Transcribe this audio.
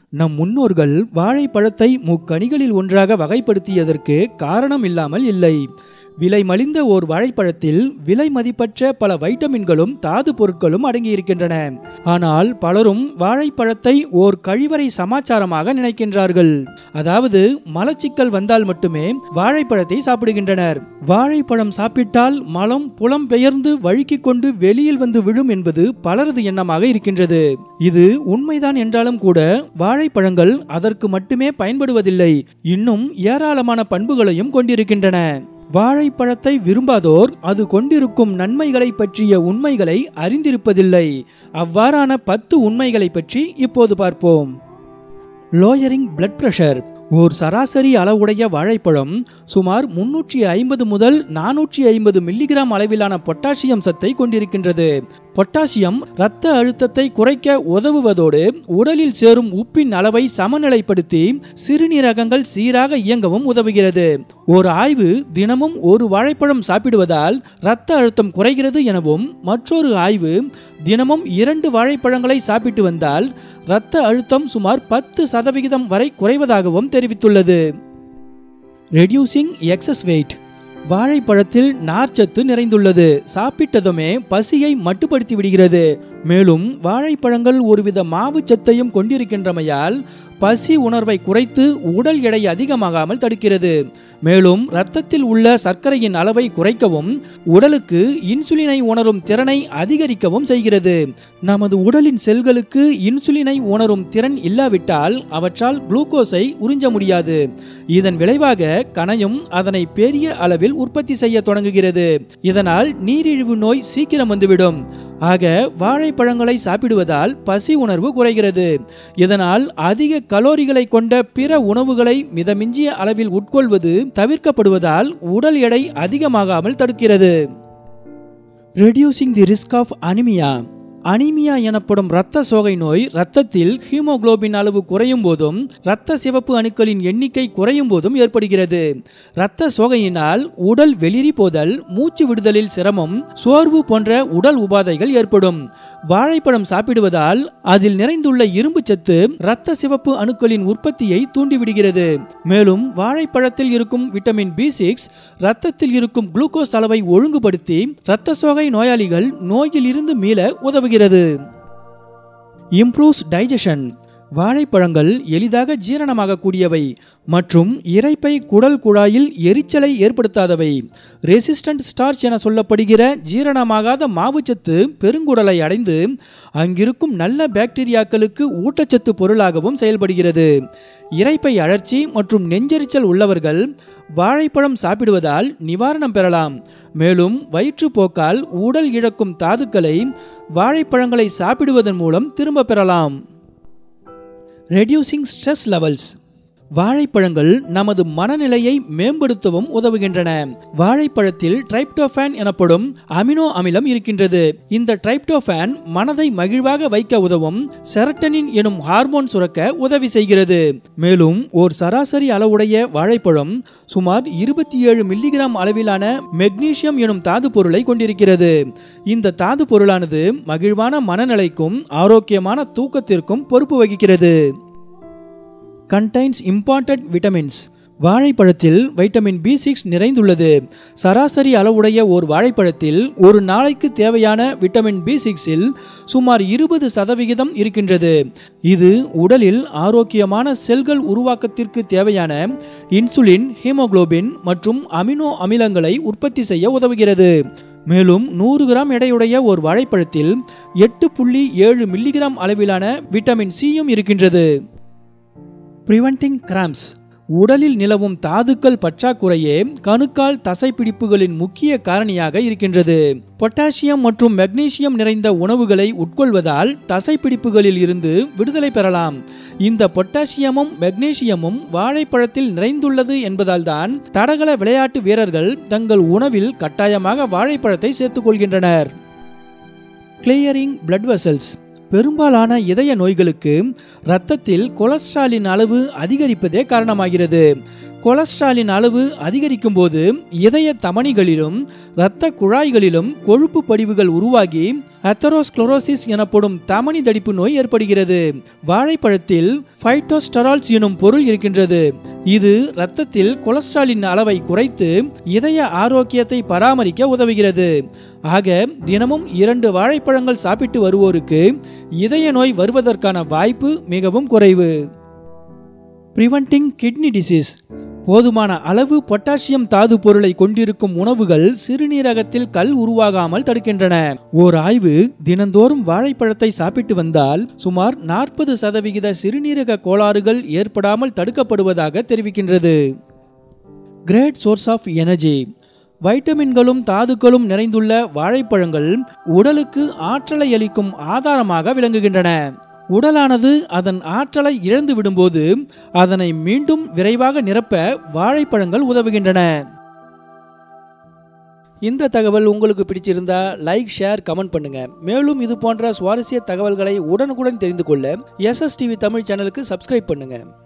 நம் முன்னோர்கள் வாழைப்பழத்தை முக்கனிகளில் ஒன்றாக வகைப்படுத்தியதற்கு காரணம் இல்லாமல் இல்லை விலை மலிந்த ஓர் வாழைப்பழத்தில் விலை மதிப்பற்ற பல வைட்டமின்களும் தாது பொருட்களும் அடங்கியிருக்கின்றன ஆனால் பலரும் வாழைப்பழத்தை ஓர் கழிவறை சமாச்சாரமாக நினைக்கின்றார்கள் அதாவது மலச்சிக்கல் வந்தால் மட்டுமே வாழைப்பழத்தை சாப்பிடுகின்றனர் வாழைப்பழம் சாப்பிட்டால் மலம் புலம் பெயர்ந்து வழுக்கிக் கொண்டு வெளியில் வந்து விழும் என்பது பலரது எண்ணமாக இருக்கின்றது இது உண்மைதான் என்றாலும் கூட வாழைப்பழங்கள் அதற்கு மட்டுமே பயன்படுவதில்லை இன்னும் ஏராளமான பண்புகளையும் கொண்டிருக்கின்றன வாழைப்பழத்தை விரும்பாதோர் அது கொண்டிருக்கும் நன்மைகளை பற்றிய உண்மைகளை அறிந்திருப்பதில்லை அவ்வாறான பத்து உண்மைகளை பற்றி இப்போது பார்ப்போம் லோயரிங் பிளட் பிரஷர் ஓர் சராசரி அளவுடைய வாழைப்பழம் சுமார் முன்னூற்றி ஐம்பது முதல் நானூற்றி ஐம்பது மில்லிகிராம் அளவிலான பொட்டாசியம் சத்தை கொண்டிருக்கின்றது பொட்டாசியம் இரத்த அழுத்தத்தை குறைக்க உதவுவதோடு உடலில் சேரும் உப்பின் அளவை சமநிலைப்படுத்தி சிறுநீரகங்கள் சீராக இயங்கவும் உதவுகிறது ஒரு ஆய்வு தினமும் ஒரு வாழைப்பழம் சாப்பிடுவதால் இரத்த அழுத்தம் குறைகிறது எனவும் மற்றொரு ஆய்வு தினமும் இரண்டு வாழைப்பழங்களை சாப்பிட்டு வந்தால் இரத்த அழுத்தம் சுமார் பத்து சதவிகிதம் வரை குறைவதாகவும் தெரிவித்துள்ளது ரெடியூசிங் எக்ஸஸ் வெயிட் வாழைப்பழத்தில் நார்ச்சத்து நிறைந்துள்ளது சாப்பிட்டதுமே பசியை மட்டுப்படுத்தி விடுகிறது மேலும் வாழைப்பழங்கள் ஒருவித மாவு சத்தையும் கொண்டிருக்கின்றமையால் பசி உணர்வை குறைத்து உடல் எடை அதிகமாகாமல் தடுக்கிறது மேலும் இரத்தத்தில் உள்ள சர்க்கரையின் அளவை குறைக்கவும் உடலுக்கு இன்சுலினை உணரும் திறனை அதிகரிக்கவும் செய்கிறது நமது உடலின் செல்களுக்கு இன்சுலினை உணரும் திறன் இல்லாவிட்டால் அவற்றால் குளுக்கோஸை உறிஞ்ச முடியாது இதன் விளைவாக கணையும் அதனை பெரிய அளவில் உற்பத்தி செய்ய தொடங்குகிறது இதனால் நீரிழிவு நோய் சீக்கிரம் வந்துவிடும் ஆக வாழைப்பழங்களை சாப்பிடுவதால் பசி உணர்வு குறைகிறது இதனால் அதிக கலோரிகளை கொண்ட பிற உணவுகளை மிதமிஞ்சிய அளவில் உட்கொள்வது தவிர்க்கப்படுவதால் உடல் எடை அதிகமாகாமல் தடுக்கிறது reducing the risk of anaemia anaemia எனப்படும் இரத்த சோகை நோய் இரத்தத்தில் ஹீமோகுளோபின் அளவு குறையும் போதும் இரத்த சிவப்பு அணுக்களின் எண்ணிக்கை குறையும் போதும் ஏற்படுகிறது இரத்த சோகையினால் உடல் வெளிரி போதல் மூச்சு விடுதலில் சிரமம் சோர்வு போன்ற உடல் உபாதைகள் ஏற்படும் வாழைப்பழம் சாப்பிடுவதால் அதில் நிறைந்துள்ள இரும்பு சத்து இரத்த சிவப்பு அணுக்களின் உற்பத்தியை தூண்டிவிடுகிறது மேலும் வாழைப்பழத்தில் இருக்கும் விட்டமின் பி சிக்ஸ் இரத்தத்தில் இருக்கும் குளுக்கோஸ் அளவை ஒழுங்குபடுத்தி இரத்த சோகை நோயாளிகள் நோயில் இருந்து மீள உதவுகிறது இம்ப்ரூவ்ஸ் டைஜஷன் வாழைப்பழங்கள் எளிதாக ஜீரணமாக கூடியவை மற்றும் இரைப்பை குடல் குழாயில் எரிச்சலை ஏற்படுத்தாதவை ரெசிஸ்டன்ட் ஸ்டார்ச் என சொல்லப்படுகிற ஜீரணமாகாத மாவுச்சத்து பெருங்குடலை அடைந்து அங்கிருக்கும் நல்ல பாக்டீரியாக்களுக்கு ஊட்டச்சத்து பொருளாகவும் செயல்படுகிறது இரைப்பை அழற்சி மற்றும் நெஞ்செரிச்சல் உள்ளவர்கள் வாழைப்பழம் சாப்பிடுவதால் நிவாரணம் பெறலாம் மேலும் வயிற்றுப்போக்கால் உடல் இழக்கும் தாதுக்களை வாழைப்பழங்களை சாப்பிடுவதன் மூலம் திரும்ப பெறலாம் ரெடியூசிங் ஸ்ட்ரெஸ் லெவல்ஸ் வாழைப்பழங்கள் நமது மனநிலையை மேம்படுத்தவும் உதவுகின்றன வாழைப்பழத்தில் டிரைப்டோஃபான் எனப்படும் அமினோ அமிலம் இருக்கின்றது இந்த டிரைப்டோஃபான் மனதை மகிழ்வாக வைக்க உதவும் செரட்டனின் எனும் ஹார்மோன் சுரக்க உதவி செய்கிறது மேலும் ஓர் சராசரி அளவுடைய வாழைப்பழம் சுமார் இருபத்தி ஏழு மில்லிகிராம் அளவிலான மெக்னீசியம் எனும் தாது பொருளை கொண்டிருக்கிறது இந்த தாது பொருளானது மகிழ்வான மனநிலைக்கும் ஆரோக்கியமான தூக்கத்திற்கும் பொறுப்பு வகிக்கிறது கண்டைன்ஸ் இம்பார்ட்டன்ட் விட்டமின்ஸ் வாழைப்பழத்தில் வைட்டமின் பி சிக்ஸ் நிறைந்துள்ளது சராசரி அளவுடைய ஓர் வாழைப்பழத்தில் ஒரு நாளைக்கு தேவையான விட்டமின் பி சிக்ஸில் சுமார் இருபது சதவிகிதம் இருக்கின்றது இது உடலில் ஆரோக்கியமான செல்கள் உருவாக்கத்திற்கு தேவையான இன்சுலின் ஹீமோகுளோபின் மற்றும் அமினோ அமிலங்களை உற்பத்தி செய்ய உதவுகிறது மேலும் நூறு கிராம் எடையுடைய ஒரு வாழைப்பழத்தில் எட்டு புள்ளி ஏழு மில்லிகிராம் அளவிலான விட்டமின் சியும் இருக்கின்றது பிரிவென்டிங் கிராம்ஸ் உடலில் நிலவும் தாதுக்கள் பற்றாக்குறையே கணுக்கால் தசைப்பிடிப்புகளின் முக்கிய காரணியாக இருக்கின்றது பொட்டாசியம் மற்றும் மெக்னீசியம் நிறைந்த உணவுகளை உட்கொள்வதால் தசைப்பிடிப்புகளில் இருந்து விடுதலை பெறலாம் இந்த பொட்டாசியமும் மெக்னீசியமும் வாழைப்பழத்தில் நிறைந்துள்ளது என்பதால்தான் தடகள விளையாட்டு வீரர்கள் தங்கள் உணவில் கட்டாயமாக வாழைப்பழத்தை சேர்த்துக் கொள்கின்றனர் கிளியரிங் பிளட் வெசல்ஸ் பெரும்பாலான இதய நோய்களுக்கு இரத்தத்தில் கொலஸ்ட்ராலின் அளவு அதிகரிப்பதே காரணமாகிறது கொலஸ்ட்ராலின் அளவு அதிகரிக்கும் போது இதய தமனிகளிலும் இரத்த குழாய்களிலும் கொழுப்பு படிவுகள் உருவாகி அத்தரோஸ்க்ளோரோசிஸ் எனப்படும் தமனி தடிப்பு நோய் ஏற்படுகிறது வாழைப்பழத்தில் ஃபைட்டோஸ்டரால்ஸ் எனும் பொருள் இருக்கின்றது இது இரத்தத்தில் கொலஸ்ட்ராலின் அளவை குறைத்து இதய ஆரோக்கியத்தை பராமரிக்க உதவுகிறது ஆக தினமும் இரண்டு வாழைப்பழங்கள் சாப்பிட்டு வருவோருக்கு இதய நோய் வருவதற்கான வாய்ப்பு மிகவும் குறைவு பிரிவென்டிங் கிட்னி டிசீஸ் போதுமான அளவு பொட்டாசியம் தாது பொருளை கொண்டிருக்கும் உணவுகள் சிறுநீரகத்தில் கல் உருவாகாமல் தடுக்கின்றன ஓர் ஆய்வு தினந்தோறும் வாழைப்பழத்தை சாப்பிட்டு வந்தால் சுமார் நாற்பது சதவிகித சிறுநீரக கோளாறுகள் ஏற்படாமல் தடுக்கப்படுவதாக தெரிவிக்கின்றது கிரேட் சோர்ஸ் ஆஃப் எனர்ஜி வைட்டமின்களும் தாதுக்களும் நிறைந்துள்ள வாழைப்பழங்கள் உடலுக்கு ஆற்றலை அளிக்கும் ஆதாரமாக விளங்குகின்றன உடலானது அதன் ஆற்றலை இழந்து விடும்போது அதனை மீண்டும் விரைவாக நிரப்ப வாழைப்பழங்கள் உதவுகின்றன இந்த தகவல் உங்களுக்கு பிடிச்சிருந்தா லைக் ஷேர் கமெண்ட் பண்ணுங்க மேலும் இது போன்ற சுவாரஸ்ய தகவல்களை உடனுக்குடன் தெரிந்து கொள்ள எஸ்எஸ் டிவி தமிழ் சேனலுக்கு சப்ஸ்கிரைப் பண்ணுங்க